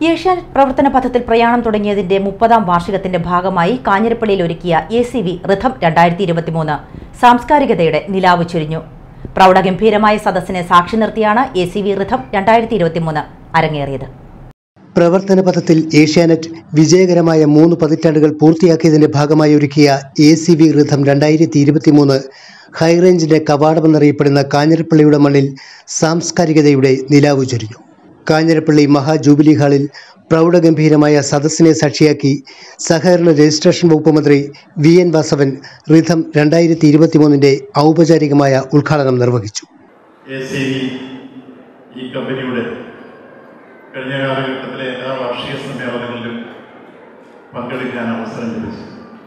ഏഷ്യാനെറ്റ് പ്രവർത്തന പഥത്തിൽ പ്രയാണം തുടങ്ങിയതിന്റെ മുപ്പതാം വാർഷികത്തിന്റെ ഭാഗമായി കാഞ്ഞിരപ്പള്ളിയിൽ ഒരുക്കിയ എ സി വി രഥം രണ്ടായിരത്തി ഇരുപത്തിമൂന്ന് സാംസ്കാരികതയുടെ നിലാവ് ചുരിഞ്ഞു പ്രൗഢഗംഭീരമായ സദസ്സിനെ സാക്ഷി നിർത്തിയാണ് എ സി വി രഥം രണ്ടായിരത്തി ഇരുപത്തിമൂന്ന് അരങ്ങേറിയത് പ്രവർത്തന പഥത്തിൽ ഏഷ്യാനെറ്റ് വിജയകരമായ മൂന്ന് പതിറ്റാണ്ടുകൾ പൂർത്തിയാക്കിയതിന്റെ ഭാഗമായി ഒരുക്കിയ എ സി വി rhythm രണ്ടായിരത്തി ഇരുപത്തിമൂന്ന് ഹൈറേഞ്ചിന്റെ കവാടമെന്നറിയപ്പെടുന്ന കാഞ്ഞിരപ്പള്ളിയുടെ മണ്ണിൽ സാംസ്കാരികതയുടെ നിലാവ് ചൊരിഞ്ഞു കാഞ്ഞിരപ്പള്ളി മഹാ ജൂബിലി ഹാളിൽ പ്രൗഢഗംഭീരമായ സദസ്സിനെ സാക്ഷിയാക്കി സഹകരണ രജിസ്ട്രേഷൻ വകുപ്പ് മന്ത്രി വി എൻ വാസവൻ റിഥം രണ്ടായിരത്തി ഇരുപത്തിമൂന്നിന്റെ ഔപചാരികമായ ഉദ്ഘാടനം നിർവഹിച്ചു എ സി ഈ കമ്പനിയുടെ കഴിഞ്ഞ കാലഘട്ടത്തിലെ എല്ലാ വാർഷിക സമ്മേളനങ്ങളിലും പങ്കെടുക്കാൻ അവസരം ലഭിച്ചു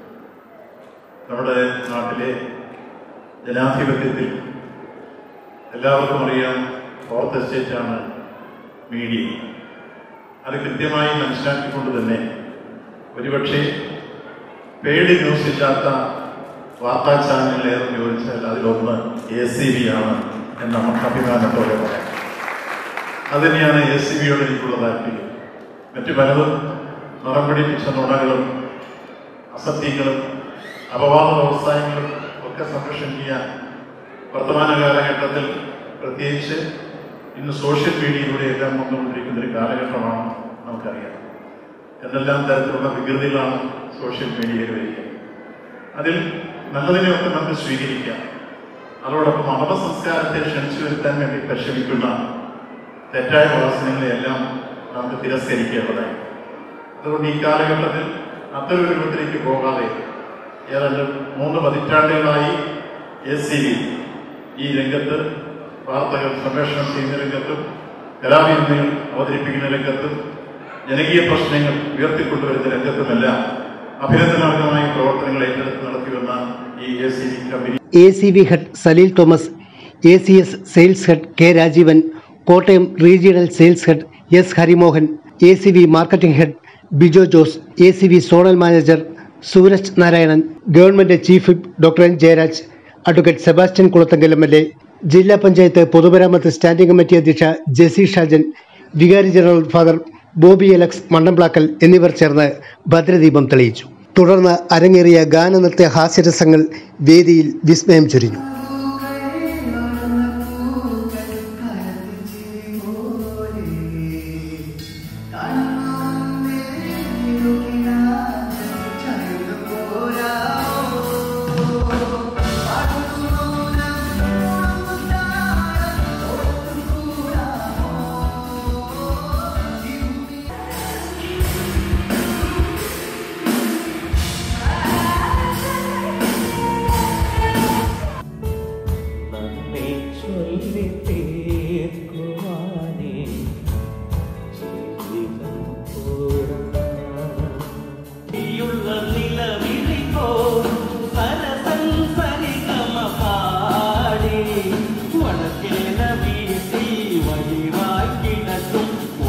നമ്മുടെ നാട്ടിലെ ജനാധിപത്യത്തിൽ എല്ലാവർക്കും അറിയാം ഫോർത്ത് എസ്റ്റേറ്റാണ് മീഡിയ അത് കൃത്യമായി മനസ്സിലാക്കിക്കൊണ്ട് തന്നെ ഒരുപക്ഷെ പെയ്ഡ് ന്യൂസ് ഇല്ലാത്ത വാർത്താ ചാനലുകൾ ഏതെന്ന് ചോദിച്ചാൽ അതിലൊന്ന് എ സി ബി ആണ് എന്ന് നമുക്ക് അഭിമാനത്തോടെ പറയാം അതുതന്നെയാണ് എ സി ബിയോട് എനിക്കുള്ള താല്പര്യം മറ്റു പലതും നിറം പിടിപ്പിച്ച നുണകളും അസത്യങ്ങളും അപവാദ വ്യവസായങ്ങളും ഒക്കെ സംരക്ഷണം ചെയ്യാൻ വർത്തമാന കാലഘട്ടത്തിൽ പ്രത്യേകിച്ച് ഇന്ന് സോഷ്യൽ മീഡിയയിലൂടെ എല്ലാം വന്നുകൊണ്ടിരിക്കുന്ന ഒരു കാലഘട്ടമാണ് നമുക്കറിയാം എന്തെല്ലാം തരത്തിലുള്ള വികൃതികളാണ് സോഷ്യൽ മീഡിയയിൽ വരിക അതിൽ നല്ലതിനെയൊക്കെ നമുക്ക് സ്വീകരിക്കാം അതോടൊപ്പം മത സംസ്കാരത്തെ ക്ഷണിച്ചു വരുത്താൻ വേണ്ടി പരിശ്രമിക്കുന്ന തെറ്റായ പ്രവർത്തനങ്ങളെയെല്ലാം നമുക്ക് തിരസ്കരിക്കേണ്ടതായി അതുകൊണ്ട് ഈ കാലഘട്ടത്തിൽ അത്തരൊരു രൂപത്തിലേക്ക് പോകാതെ ഏതാണ്ട് മൂന്ന് പതിറ്റാണ്ടുകളായി എസ് സി ബി ഈ രംഗത്ത് വാർത്തകൾ സംപ്രേഷണം ചെയ്യുന്ന രംഗത്തും കലാവിരുന്നുകൾ അവതരിപ്പിക്കുന്ന രംഗത്തും ജനകീയ പ്രശ്നങ്ങൾ ഉയർത്തിക്കൊണ്ടുവരുന്ന രംഗത്തുമെല്ലാം അഭിനന്ദനാർഹമായ പ്രവർത്തനങ്ങൾ ഏറ്റെടുത്ത് നടത്തിവന്ന ഈ A C B company A C V head Saleel Thomas A C S sales head K Rajeevan Kottayam regional sales head S Harimohan A C V marketing head Bijo Jose A C V zonal manager Sooraj Narayanan government chief whip doctor N Jayaraj advocate Sebastian Kulathunkal M L A ജില്ലാ പഞ്ചായത്ത് പൊതുമരാമത്ത് standing committee അധ്യക്ഷ ജെസി ഷാജൻ വികാരി general father Bobby Alex Mandamplackal എന്നിവർ ചേർന്ന് ഭദ്രദീപം തെളിയിച്ചു തുടർന്ന് അരങ്ങേറിയ ഗാനനൃത്യ ഹാസ്യരസങ്ങൾ വേദിയിൽ വിസ്മയം ചൊരിഞ്ഞു നമ്മെ ചൊല്ലി തീർക്കുവാനേ ജീവിതം പൂർണ്ണ നിലവിളി പോ സരസംസരിഗമ പാടി വടക്കേല വീട്ടി വഴിവായി കിടക്കും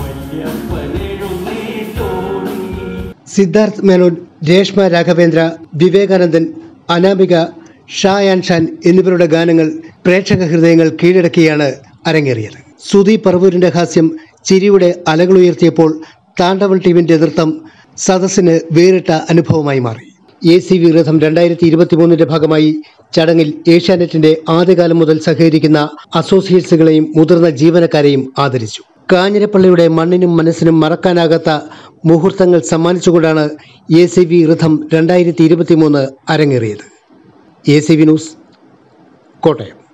വല്യപ്പനെഴുന്നേറ്റോടി സിദ്ധാർത്ഥ് മേനോൻ രേഷ്മ രാഘവേന്ദ്ര വിവേകാനന്ദൻ അനാമിക ഷാ ആൻഡ് ഷാൻ എന്നിവരുടെ ഗാനങ്ങൾ പ്രേക്ഷക ഹൃദയങ്ങൾ കീഴടക്കിയാണ് അരങ്ങേറിയത് സുധി പറവൂരിന്റെ ഹാസ്യം ചിരിയുടെ അലകളുയർത്തിയപ്പോൾ താണ്ഡവൻ ടീമിന്റെ നൃത്തം സദസ്സിന് വേറിട്ട അനുഭവമായി മാറി എ സി വി രഥം രണ്ടായിരത്തി ഇരുപത്തിമൂന്നിന്റെ ഭാഗമായി ചടങ്ങിൽ ഏഷ്യാനെറ്റിന്റെ ആദ്യകാലം മുതൽ സഹകരിക്കുന്ന അസോസിയേറ്റ്സുകളെയും മുതിർന്ന ജീവനക്കാരെയും ആദരിച്ചു കാഞ്ഞിരപ്പള്ളിയുടെ മണ്ണിനും മനസ്സിനും മറക്കാനാകാത്ത മുഹൂർത്തങ്ങൾ സമ്മാനിച്ചുകൊണ്ടാണ് എ സി വി രഥം രണ്ടായിരത്തി ഇരുപത്തിമൂന്ന് അരങ്ങേറിയത് A C V news Kottayam